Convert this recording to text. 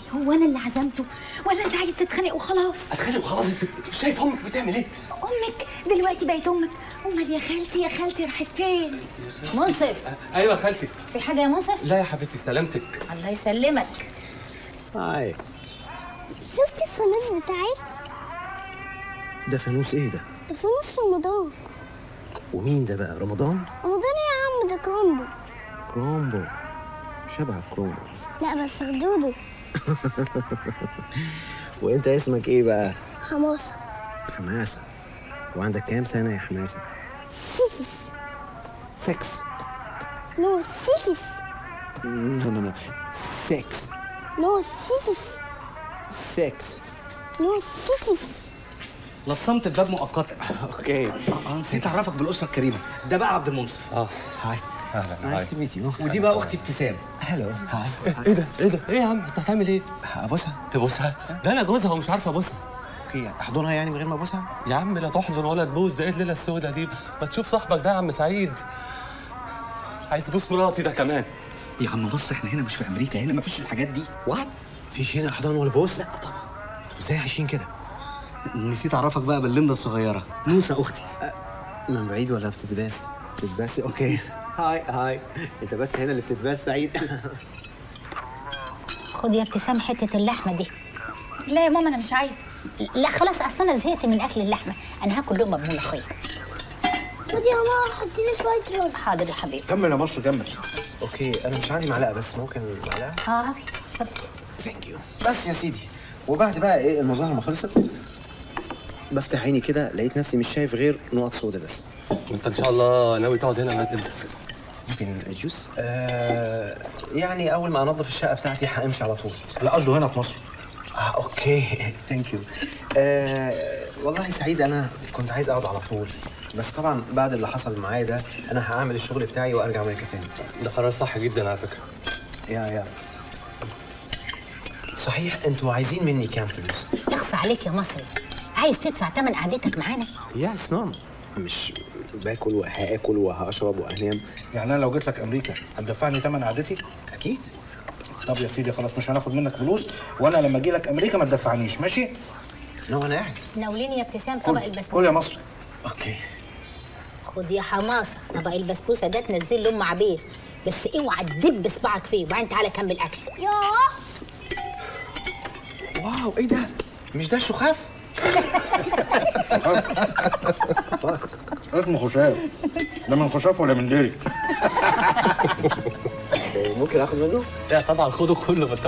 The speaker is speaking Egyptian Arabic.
هو انا اللي عزمته ولا انت عايز تتخانق وخلاص اتخانق وخلاص انت أنت شايف امك بتعمل ايه امك دلوقتي بقت امك امال يا خالتي يا خالتي راحت فين منصف ايوه يا خالتي في حاجه يا منصف لا يا حبيبتي سلامتك الله يسلمك هاي شفت الفانوس بتاعي؟ ده فانوس ايه ده ده فانوس رمضان ومين ده بقى رمضان رمضان يا عم ده كرومبو كرومبو شبه كرومبو لا بس خدوده وانت اسمك ايه بقى حماسة حماسه وعندك كام سنه يا حماسه سيكس 6 نو سيكس نو نو نو 6 نو سيكس 6 نو سيكس لصمت الباب مؤقتا اوكي اه نسيت اعرفك بالاسره الكريمه ده بقى عبد المنصف اه هاي اهلا نايس تو ميت يو ودي بقى اختي ابتسام هلو هاي ايه ده ايه ده ايه يا عم انت هتعمل ايه ابوسها تبوسها ده انا جوزها ومش عارف ابوسها اوكي احضنها يعني من غير ما ابوسها يا عم لا تحضن ولا تبوس ده ايه الليله السوداء دي ما تشوف صاحبك ده يا عم سعيد عايز تبوس مراتي ده كمان يا عم مصر احنا هنا مش في امريكا هنا مفيش الحاجات دي وات مفيش هنا احضان ولا بوس لا طبعا انتوا ازاي عايشين كده نسيت اعرفك بقى باللمده الصغيره نوسه اختي من بعيد ولا بتتباس بتتباس اوكي هاي هاي انت بس هنا اللي بتتباس سعيد خد يا ابتسام حته اللحمه دي لا يا ماما انا مش عايزه لا خلاص اصل انا زهقت من اكل اللحمه انا هاكل لقمه بملوخيه خد يا ماما حط لي شوية رز حاضر يا حبيبي كمل يا مصر كمل اوكي انا مش عندي معلقه بس ممكن معلقه اه اتفضل ثانك يو بس يا سيدي وبعد بقى ايه المظاهره ما خلصت بفتح عيني كده لقيت نفسي مش شايف غير نقط سودا بس انت ان شاء الله ناوي تقعد هنا لغايه امتى ممكن جوس آه يعني اول ما انضف الشقه بتاعتي همشي على طول لا قصده هنا في مصر اه اوكي ثانك يو آه والله سعيد انا كنت عايز اقعد على طول بس طبعا بعد اللي حصل معايا ده انا هعمل الشغل بتاعي وارجع امريكا تاني ده قرار صح جدا على فكره يا يا صحيح انتوا عايزين مني كام فلوس؟ اخص عليك يا مصري عايز تدفع ثمن قعدتك معانا يا اتس نورمال مش باكل وهاكل وهشرب وهنام يعني انا لو جيت لك امريكا هتدفعني ثمن قعدتي اكيد طب يا سيدي خلاص مش هناخد منك فلوس وانا لما اجي لك امريكا ما تدفعنيش ماشي نو انا قاعد ناوليني يا ابتسام طبق كل البسبوسه يا مصر اوكي خد يا حماصه طبق البسبوسه ده تنزل له ام عبير بس اوعى تدب صباعك فيه وبعدين تعالى كمل اكل ياه واو ايه ده؟ مش ده شخاف؟ اسمه خشاف ده من خشاف ولا من ديري ممكن اخد منه؟ لا طبعا خده كله ما انت